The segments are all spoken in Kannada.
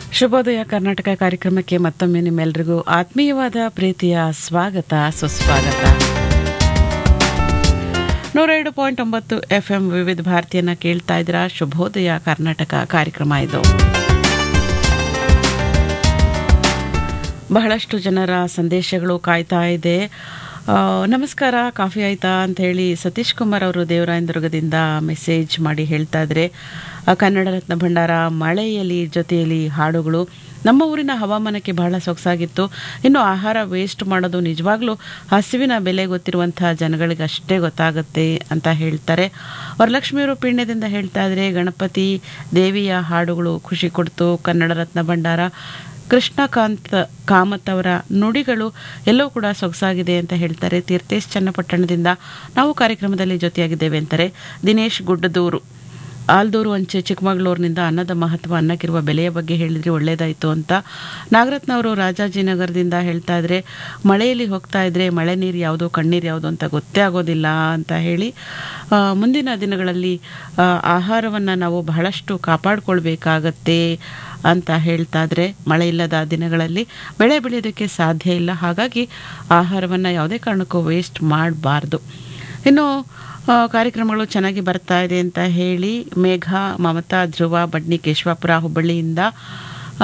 ಶುಭೋದಯ ಕರ್ನಾಟಕ ಕಾರ್ಯಕ್ರಮಕ್ಕೆ ಮತ್ತೊಮ್ಮೆ ನಿಮ್ಮೆಲ್ಲರಿಗೂ ಆತ್ಮೀಯವಾದ ಪ್ರೀತಿಯ ಸ್ವಾಗತ ಸುಸ್ವಾಗತ ನೂರ ಎರಡು ಪಾಯಿಂಟ್ ಒಂಬತ್ತು ಎಫ್ ಎಂ ವಿವಿಧ ಭಾರತಿಯನ್ನ ಕೇಳ್ತಾ ಇದ್ದೀರಾ ಶುಭೋದಯ ಕರ್ನಾಟಕ ಕಾರ್ಯಕ್ರಮ ಇದು ಬಹಳಷ್ಟು ಜನರ ಸಂದೇಶಗಳು ಕಾಯ್ತಾ ಇದೆ ಆ, ನಮಸ್ಕಾರ ಕಾಫಿ ಆಯ್ತಾ ಅಂತ ಹೇಳಿ ಸತೀಶ್ ಕುಮಾರ್ ಅವರು ದೇವರಾಯನದುರ್ಗದಿಂದ ಮೆಸೇಜ್ ಮಾಡಿ ಹೇಳ್ತಾ ಇದ್ರೆ ಆ, ಕನ್ನಡ ರತ್ನ ಭಂಡಾರ ಮಳೆಯಲ್ಲಿ ಜೊತೆಯಲ್ಲಿ ಹಾಡುಗಳು ನಮ್ಮ ಊರಿನ ಹವಾಮಾನಕ್ಕೆ ಬಹಳ ಸೊಗಸಾಗಿತ್ತು ಇನ್ನು ಆಹಾರ ವೇಸ್ಟ್ ಮಾಡೋದು ನಿಜವಾಗ್ಲೂ ಹಸಿವಿನ ಬೆಲೆ ಗೊತ್ತಿರುವಂತಹ ಜನಗಳಿಗೆ ಅಷ್ಟೇ ಗೊತ್ತಾಗುತ್ತೆ ಅಂತ ಹೇಳ್ತಾರೆ ವರಲಕ್ಷ್ಮಿಯವರು ಪೀಣ್ಯದಿಂದ ಹೇಳ್ತಾ ಇದ್ರೆ ಗಣಪತಿ ದೇವಿಯ ಹಾಡುಗಳು ಖುಷಿ ಕೊಡ್ತು ಕನ್ನಡ ರತ್ನ ಭಂಡಾರ ಕೃಷ್ಣಕಾಂತ್ ಕಾಮತ್ ಅವರ ನುಡಿಗಳು ಎಲ್ಲವೂ ಕೂಡ ಸೊಗಸಾಗಿದೆ ಅಂತ ಹೇಳ್ತಾರೆ ತೀರ್ಥೇಶ್ ಚನ್ನಪಟ್ಟಣದಿಂದ ನಾವು ಕಾರ್ಯಕ್ರಮದಲ್ಲಿ ಜೊತೆಯಾಗಿದ್ದೇವೆ ಅಂತಾರೆ ದಿನೇಶ್ ಗುಡ್ಡದೂರು ಆಲ್ದೂರು ಅಂಚೆ ಚಿಕ್ಕಮಗಳೂರಿನಿಂದ ಅನ್ನದ ಮಹತ್ವ ಅನ್ನಕ್ಕಿರುವ ಬೆಲೆಯ ಬಗ್ಗೆ ಹೇಳಿದ್ರೆ ಒಳ್ಳೇದಾಯಿತು ಅಂತ ನಾಗರತ್ನ ಅವರು ರಾಜಾಜಿನಗರದಿಂದ ಹೇಳ್ತಾ ಇದ್ರೆ ಮಳೆಯಲ್ಲಿ ಹೋಗ್ತಾ ಇದ್ರೆ ಮಳೆ ನೀರು ಯಾವುದು ಕಣ್ಣೀರು ಯಾವುದು ಅಂತ ಗೊತ್ತೇ ಆಗೋದಿಲ್ಲ ಅಂತ ಹೇಳಿ ಆ, ಮುಂದಿನ ದಿನಗಳಲ್ಲಿ ಆ, ಆಹಾರವನ್ನು ನಾವು ಬಹಳಷ್ಟು ಕಾಪಾಡಿಕೊಳ್ಬೇಕಾಗತ್ತೆ ಅಂತ ಹೇಳ್ತಾ ಇದ್ರೆ ಮಳೆ ಇಲ್ಲದ ದಿನಗಳಲ್ಲಿ ಬೆಳೆ ಬೆಳೆಯೋದಕ್ಕೆ ಸಾಧ್ಯ ಇಲ್ಲ ಹಾಗಾಗಿ ಆಹಾರವನ್ನು ಯಾವುದೇ ಕಾರಣಕ್ಕೂ ವೇಸ್ಟ್ ಮಾಡಬಾರ್ದು ಇನ್ನು ಆ, ಕಾರ್ಯಕ್ರಮಗಳು ಚೆನ್ನಾಗಿ ಬರ್ತಾ ಇದೆ ಅಂತ ಹೇಳಿ ಮೇಘ ಮಮತಾ ಧ್ರುವ ಬಡ್ನಿ ಕೇಶವಾಪುರ ಹುಬ್ಬಳ್ಳಿಯಿಂದ ಆ,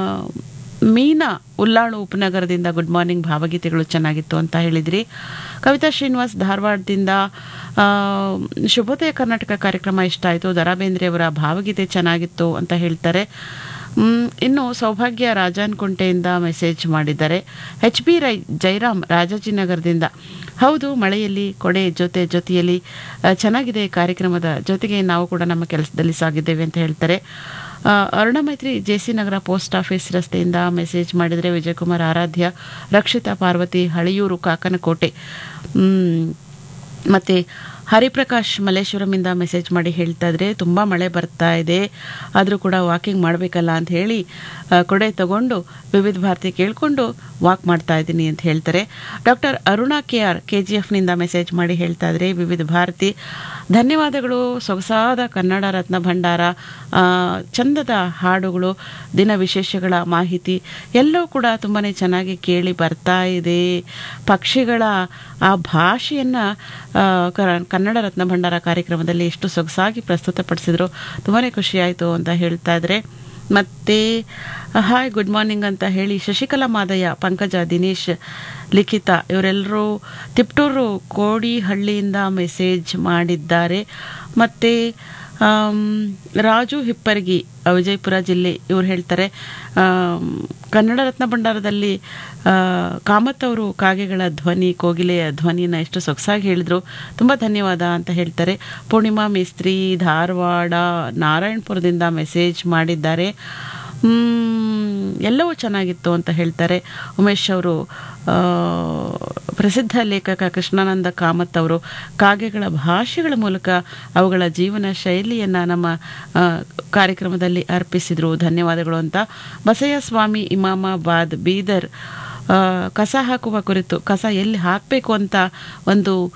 ಮೀನಾ ಉಲ್ಲಾಳು ಉಪನಗರದಿಂದ ಗುಡ್ ಮಾರ್ನಿಂಗ್ ಭಾವಗೀತೆಗಳು ಚೆನ್ನಾಗಿತ್ತು ಅಂತ ಹೇಳಿದ್ರಿ ಕವಿತಾ ಶ್ರೀನಿವಾಸ್ ಧಾರವಾಡದಿಂದ ಆ, ಶುಭೋದಯ ಕರ್ನಾಟಕ ಕಾರ್ಯಕ್ರಮ ಇಷ್ಟ ಆಯಿತು ದರಾ ಬೇಂದ್ರೆ ಅವರ ಭಾವಗೀತೆ ಚೆನ್ನಾಗಿತ್ತು ಅಂತ ಹೇಳ್ತಾರೆ ಮ್, ಇನ್ನು ಸೌಭಾಗ್ಯ ರಾಜಾನ್ಕುಂಟೆಯಿಂದ ಮೆಸೇಜ್ ಮಾಡಿದ್ದಾರೆ ಎಚ್ ಬಿ ರೈ ಜೈರಾಮ್ ರಾಜಾಜಿನಗರದಿಂದ ಹೌದು ಮಳೆಯಲ್ಲಿ ಕೊಡೆ ಜೊತೆ ಜೊತೆಯಲ್ಲಿ ಆ, ಚೆನ್ನಾಗಿದೆ ಕಾರ್ಯಕ್ರಮದ ಜೊತೆಗೆ ನಾವು ಕೂಡ ನಮ್ಮ ಕೆಲಸದಲ್ಲಿ ಸಾಗಿದ್ದೇವೆ ಅಂತ ಹೇಳ್ತಾರೆ ಆ, Aruna Maitri J C Nagar post office ರಸ್ತೆಯಿಂದ ಮೆಸೇಜ್ ಮಾಡಿದರೆ ವಿಜಯಕುಮಾರ್ ಆರಾಧ್ಯ ರಕ್ಷಿತಾ ಪಾರ್ವತಿ ಹಳಿಯೂರು ಕಾಕನಕೋಟೆ ಮ್, ಮತ್ತೆ ಹರಿಪ್ರಕಾಶ್ ಮಲ್ಲೇಶ್ವರಮಿಂದ ಮೆಸೇಜ್ ಮಾಡಿ ಹೇಳ್ತಾ ಇದ್ರೆ ತುಂಬ ಮಳೆ ಬರ್ತಾ ಇದೆ ಆದರೂ ಕೂಡ ವಾಕಿಂಗ್ ಮಾಡಬೇಕಲ್ಲ ಅಂತ ಹೇಳಿ ಆ, ಕೊಡೆ ತಗೊಂಡು ವಿವಿಧ ಭಾರತಿ ಕೇಳಿಕೊಂಡು ವಾಕ್ ಮಾಡ್ತಾ ಇದ್ದೀನಿ ಅಂತ ಹೇಳ್ತಾರೆ doctor Aruna K R K G ಎಫ್ನಿಂದ ಮೆಸೇಜ್ ಮಾಡಿ ಹೇಳ್ತಾ ಇದ್ರೆ ವಿವಿಧ ಭಾರತಿ ಧನ್ಯವಾದಗಳು ಸೊಗಸಾದ ಕನ್ನಡ ರತ್ನ ಭಂಡಾರ ಆ, ಚಂದದ ಹಾಡುಗಳು ದಿನ ವಿಶೇಷಗಳ ಮಾಹಿತಿ ಎಲ್ಲವೂ ಕೂಡ ತುಂಬಾ ಚೆನ್ನಾಗಿ ಕೇಳಿ ಬರ್ತಾ ಇದೆ ಪಕ್ಷಿಗಳ ಆ ಭಾಷೆಯನ್ನು ಕನ್ನಡ ರತ್ನ ಭಂಡಾರ ಕಾರ್ಯಕ್ರಮದಲ್ಲಿ ಎಷ್ಟು ಸೊಗಸಾಗಿ ಪ್ರಸ್ತುತಪಡಿಸಿದ್ರು ತುಂಬಾ ಖುಷಿಯಾಯಿತು ಅಂತ ಹೇಳ್ತಾ ಇದ್ರೆ ಮತ್ತೆ ಹಾಯ್ ಗುಡ್ ಮಾರ್ನಿಂಗ್ ಅಂತ ಹೇಳಿ ಶಶಿಕಲಾ ಮಾದಯ್ಯ ಪಂಕಜ ದಿನೇಶ್ ಲಿಖಿತಾ ಇವರೆಲ್ಲರೂ ತಿಪ್ಟೂರು ಕೋಡಿಹಳ್ಳಿಯಿಂದ ಮೆಸೇಜ್ ಮಾಡಿದ್ದಾರೆ ಮತ್ತು ಆಮ್, ರಾಜು ಹಿಪ್ಪರ್ಗಿ ಆ, ವಿಜಯಪುರ ಜಿಲ್ಲೆ ಇವ್ರು ಹೇಳ್ತಾರೆ ಆಮ್, ಕನ್ನಡ ರತ್ನ ಭಂಡಾರದಲ್ಲಿ ಆ, ಕಾಮತ್ ಅವರು ಕಾಗೆಗಳ ಧ್ವನಿ ಕೋಗಿಲೆಯ ಧ್ವನಿನ ಎಷ್ಟು ಸೊಗಸಾಗಿ ಹೇಳಿದ್ರು ತುಂಬ ಧನ್ಯವಾದ ಅಂತ ಹೇಳ್ತಾರೆ ಪೂರ್ಣಿಮಾ ಮೇಸ್ತ್ರಿ ಧಾರವಾಡ ನಾರಾಯಣಪುರದಿಂದ ಮೆಸೇಜ್ ಮಾಡಿದ್ದಾರೆ ಮ್, ಎಲ್ಲವೂ ಚೆನ್ನಾಗಿತ್ತು ಅಂತ ಹೇಳ್ತಾರೆ ಉಮೇಶ್ ಅವರು ಆ, ಪ್ರಸಿದ್ಧ ಲೇಖಕ ಕೃಷ್ಣಾನಂದ ಕಾಮತ್ ಅವರು ಕಾಗೆಗಳ ಭಾಷೆಗಳ ಮೂಲಕ ಅವುಗಳ ಜೀವನ ಶೈಲಿಯನ್ನು ನಮ್ಮ ಆ, ಕಾರ್ಯಕ್ರಮದಲ್ಲಿ ಅರ್ಪಿಸಿದರು ಧನ್ಯವಾದಗಳು ಅಂತ ಬಸಯ್ಯ ಸ್ವಾಮಿ ಇಮಾಮಾಬಾದ್ ಬೀದರ್ ಆ, ಕಸ ಹಾಕುವ ಕುರಿತು ಕಸ ಎಲ್ಲಿ ಹಾಕಬೇಕು ಅಂತ ಒಂದು